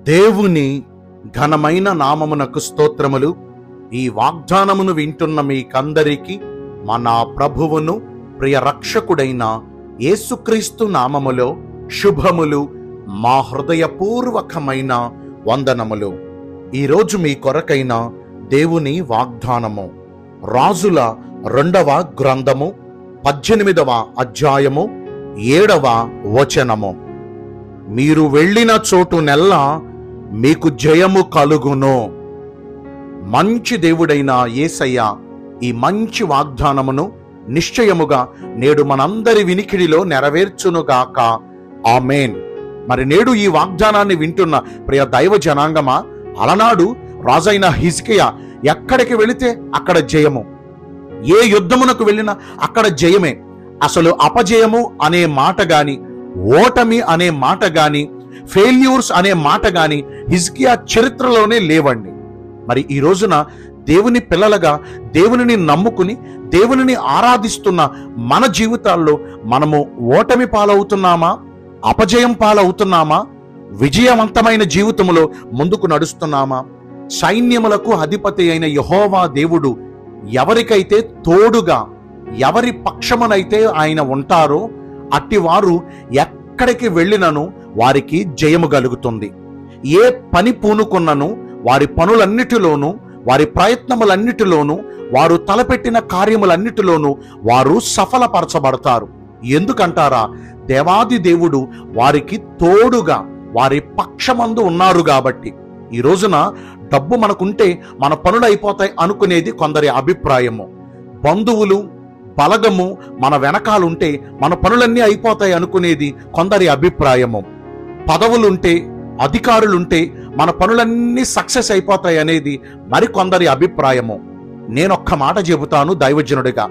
దేవుని ఘనమైన నామమునకు స్తోత్రములు ఈ వాగ్దానమును వింటున్న మీకందరికీ మన ప్రభువును ప్రియ రక్షకుడైన యేసుక్రీస్తు నామములో శుభములు మా హృదయపూర్వకమైన వందనములు ఈరోజు మీ కొరకైన దేవుని వాగ్దానము రాజుల రెండవ గ్రంథము పద్దెనిమిదవ అధ్యాయము ఏడవ వచనము మీరు వెళ్ళిన చోటు నెల్ల మీకు జయము కలుగును మంచి దేవుడైన యేసయ్య ఈ మంచి వాగ్దానమును నిశ్చయముగా నేడు మనందరి వినికిడిలో నెరవేర్చునుగాక ఆమెన్ మరి నేడు ఈ వాగ్దానాన్ని వింటున్న ప్రియ దైవ జనాంగమా అలనాడు రాజైన హిజ్కియా ఎక్కడికి వెళితే అక్కడ జయము ఏ యుద్ధమునకు వెళ్ళినా అక్కడ జయమే అసలు అపజయము అనే మాట గాని ఓటమి అనే మాట గాని ఫెయిల్యూర్స్ అనే మాట గాని హిజ్కియా చరిత్రలోనే లేవండి మరి ఈ రోజున దేవుని పిల్లలుగా దేవునిని నమ్ముకుని దేవునిని ఆరాధిస్తున్న మన జీవితాల్లో మనము ఓటమి పాలవుతున్నామా అపజయం పాలవుతున్నామా విజయవంతమైన జీవితంలో ముందుకు నడుస్తున్నామా సైన్యములకు అధిపతి అయిన యహోవా దేవుడు ఎవరికైతే తోడుగా ఎవరి పక్షమునైతే ఆయన ఉంటారో అట్టివారు ఎక్కడికి వెళ్ళినను వారికి జయము కలుగుతుంది ఏ పని పూనుకున్నను వారి పనులన్నిటిలోనూ వారి ప్రయత్నములన్నిటిలోనూ వారు తలపెట్టిన కార్యములన్నిటిలోనూ వారు సఫలపరచబడతారు ఎందుకంటారా దేవాది దేవుడు వారికి తోడుగా వారి పక్షమందు ఉన్నారు కాబట్టి ఈ రోజున డబ్బు మనకుంటే మన పనులు అయిపోతాయి అనుకునేది కొందరి అభిప్రాయము బంధువులు బలగము మన వెనకాలుంటే మన పనులన్నీ అయిపోతాయి అనుకునేది కొందరి అభిప్రాయము పదవులుంటే అధికారులుంటే మన పనులన్నీ సక్సెస్ అయిపోతాయి అనేది మరికొందరి అభిప్రాయము నేనొక్క మాట చెబుతాను దైవజనుడిగా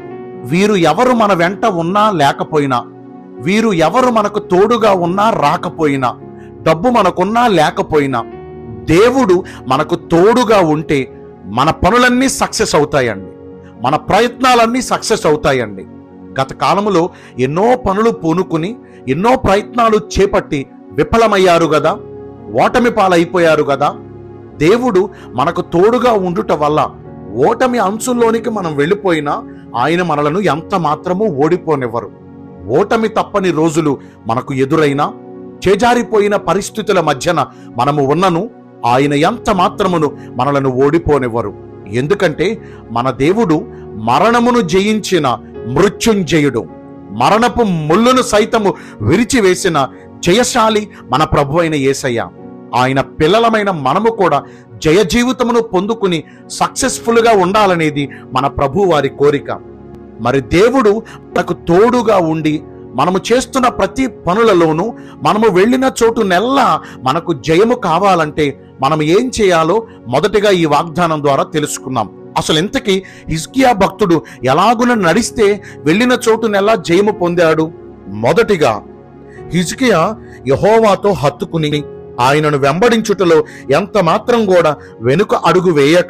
వీరు ఎవరు మన వెంట ఉన్నా లేకపోయినా వీరు ఎవరు మనకు తోడుగా ఉన్నా రాకపోయినా డబ్బు మనకున్నా లేకపోయినా దేవుడు మనకు తోడుగా ఉంటే మన పనులన్నీ సక్సెస్ అవుతాయండి మన ప్రయత్నాలన్నీ సక్సెస్ అవుతాయండి గత కాలంలో ఎన్నో పనులు పూనుకుని ఎన్నో ప్రయత్నాలు చేపట్టి విఫలమయ్యారు కదా ఓటమి పాలైపోయారు కదా దేవుడు మనకు తోడుగా ఉండుట వల్ల ఓటమి అంచుల్లోనికి మనం వెళ్ళిపోయినా ఆయన మనలను ఎంత మాత్రము ఓడిపోనివ్వరు ఓటమి తప్పని రోజులు మనకు ఎదురైనా చేజారిపోయిన పరిస్థితుల మధ్యన మనము ఉన్నను ఆయన ఎంత మాత్రమును మనలను ఓడిపోనివ్వరు ఎందుకంటే మన దేవుడు మరణమును జయించిన మృత్యుంజయుడు మరణపు ముళ్ళును సైతము విరిచివేసిన జయశాలి మన ప్రభు అయిన యేసయ్య ఆయన పిల్లలమైన మనము కూడా జయ జీవితమును పొందుకుని సక్సెస్ఫుల్ గా ఉండాలనేది మన ప్రభు వారి కోరిక మరి దేవుడు మనకు తోడుగా ఉండి మనము చేస్తున్న ప్రతి పనులలోనూ మనము వెళ్ళిన చోటు నెల్లా మనకు జయము కావాలంటే మనం ఏం చేయాలో మొదటిగా ఈ వాగ్దానం ద్వారా తెలుసుకున్నాం అసలు ఇంతకీ హిజ్కియా భక్తుడు ఎలాగున నడిస్తే వెళ్ళిన చోటు నెల్లా జయము పొందాడు మొదటిగా హిజ్కియా యహోవాతో హత్తుకుని ఆయనను వెంబడించుటలో ఎంత మాత్రం కూడా వెనుక అడుగు వేయక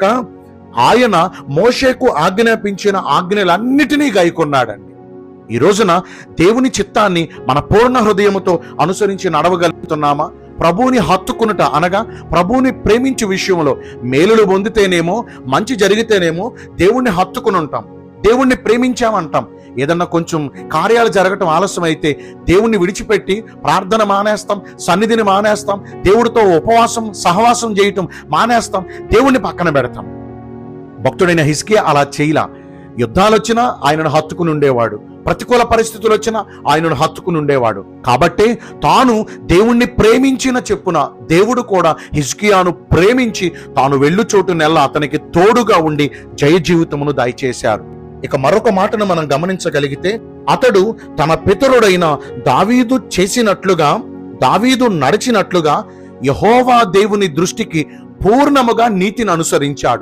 ఆయన మోషేకు ఆజ్ఞాపించిన ఆజ్ఞలన్నిటినీ గైకొన్నాడండి ఈ రోజున దేవుని చిత్తాన్ని మన పూర్ణ హృదయముతో అనుసరించి నడవగలుగుతున్నామా ప్రభువుని హత్తుకునుట అనగా ప్రభువుని ప్రేమించే విషయంలో మేలులు పొందితేనేమో మంచి జరిగితేనేమో దేవుణ్ణి హత్తుకుని ఉంటాం దేవుణ్ణి ప్రేమించామంటాం ఏదన్నా కొంచెం కార్యాలు జరగటం ఆలస్యం అయితే దేవుణ్ణి విడిచిపెట్టి ప్రార్థన మానేస్తాం సన్నిధిని మానేస్తాం దేవుడితో ఉపవాసం సహవాసం చేయటం మానేస్తాం దేవుణ్ణి పక్కన పెడతాం భక్తుడైన హిస్కియా అలా చేయలా యుద్ధాలు వచ్చినా ఆయనను హత్తుకుని ఉండేవాడు ప్రతికూల పరిస్థితులు వచ్చినా ఆయనను హత్తుకుని ఉండేవాడు కాబట్టే తాను దేవుణ్ణి ప్రేమించిన చెప్పున దేవుడు కూడా హిజ్కియాను ప్రేమించి తాను వెళ్ళు చోటు నెల అతనికి తోడుగా ఉండి జయ జీవితమును దయచేశారు ఇక మరొక మాటను మనం గమనించగలిగితే అతడు తన పితరుడైన దావీదు చేసినట్లుగా దావీదు నడిచినట్లుగా యహోవా దేవుని దృష్టికి పూర్ణముగా నీతిని అనుసరించాడు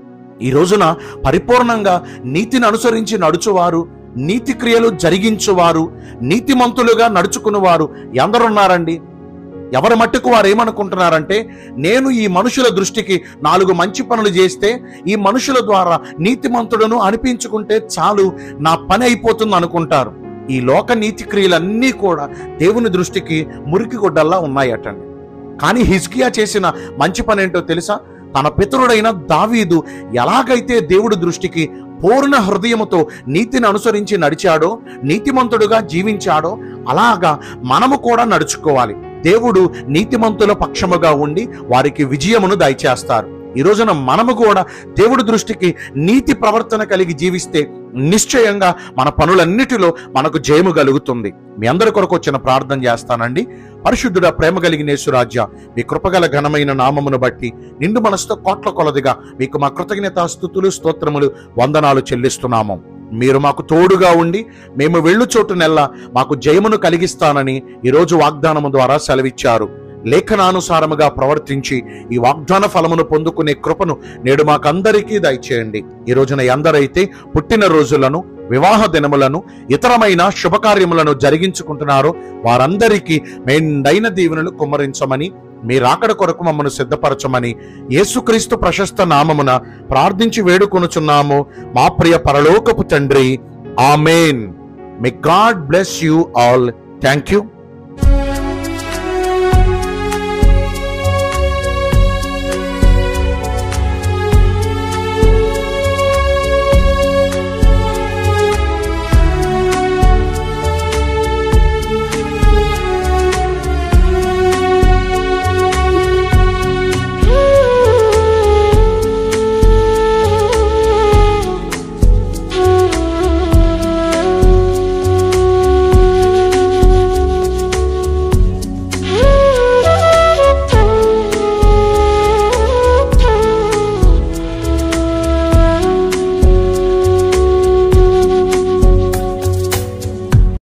ఈ రోజున పరిపూర్ణంగా నీతిని అనుసరించి నడుచువారు నీతి క్రియలు జరిగించువారు నీతిమంతులుగా నడుచుకునేవారు ఎందరున్నారండి ఎవరి మట్టుకు వారు ఏమనుకుంటున్నారంటే నేను ఈ మనుషుల దృష్టికి నాలుగు మంచి పనులు చేస్తే ఈ మనుషుల ద్వారా నీతిమంతుడను అనిపించుకుంటే చాలు నా పని అయిపోతుంది అనుకుంటారు ఈ లోక నీతి క్రియలన్నీ కూడా దేవుని దృష్టికి మురికి గుడ్డల్లా ఉన్నాయటండి కానీ హిజ్కియా చేసిన మంచి పని ఏంటో తెలుసా తన పితరుడైన దావీదు ఎలాగైతే దేవుడి దృష్టికి పూర్ణ హృదయముతో నీతిని అనుసరించి నడిచాడో నీతిమంతుడుగా జీవించాడో అలాగా మనము కూడా నడుచుకోవాలి దేవుడు నీతిమంతుల పక్షముగా ఉండి వారికి విజయమును దయచేస్తారు ఈ రోజున మనము కూడా దేవుడి దృష్టికి నీతి ప్రవర్తన కలిగి జీవిస్తే నిశ్చయంగా మన పనులన్నిటిలో మనకు జయము కలుగుతుంది మీ అందరి కొరకు వచ్చిన ప్రార్థన చేస్తానండి పరిశుద్ధుడ ప్రేమ కలిగిన యేసురాజ్య మీ కృపగల ఘనమైన నామమును బట్టి నిండు మనసుతో కోట్ల కొలదిగా మీకు మా కృతజ్ఞత స్థుతులు స్తోత్రములు వందనాలు చెల్లిస్తున్నాము మీరు మాకు తోడుగా ఉండి మేము వెళ్ళు చోటునెల్లా మాకు జయమును కలిగిస్తానని ఈరోజు వాగ్దానము ద్వారా సెలవిచ్చారు లేఖనానుసారముగా ప్రవర్తించి ఈ వాగ్దాన ఫలమును పొందుకునే కృపను నేడు మాకందరికీ దయచేయండి ఈ రోజున ఎందరైతే పుట్టిన రోజులను వివాహ దినములను ఇతరమైన శుభకార్యములను జరిగించుకుంటున్నారో వారందరికీ మెండైన దీవెనలు కుమ్మరించమని మీ రాకడ కొరకు మమ్మను సిద్ధపరచమని యేసుక్రీస్తు ప్రశస్త నామమున ప్రార్థించి వేడుకొనుచున్నాము మా ప్రియ పరలోకపు తండ్రి amen may God bless you all thank you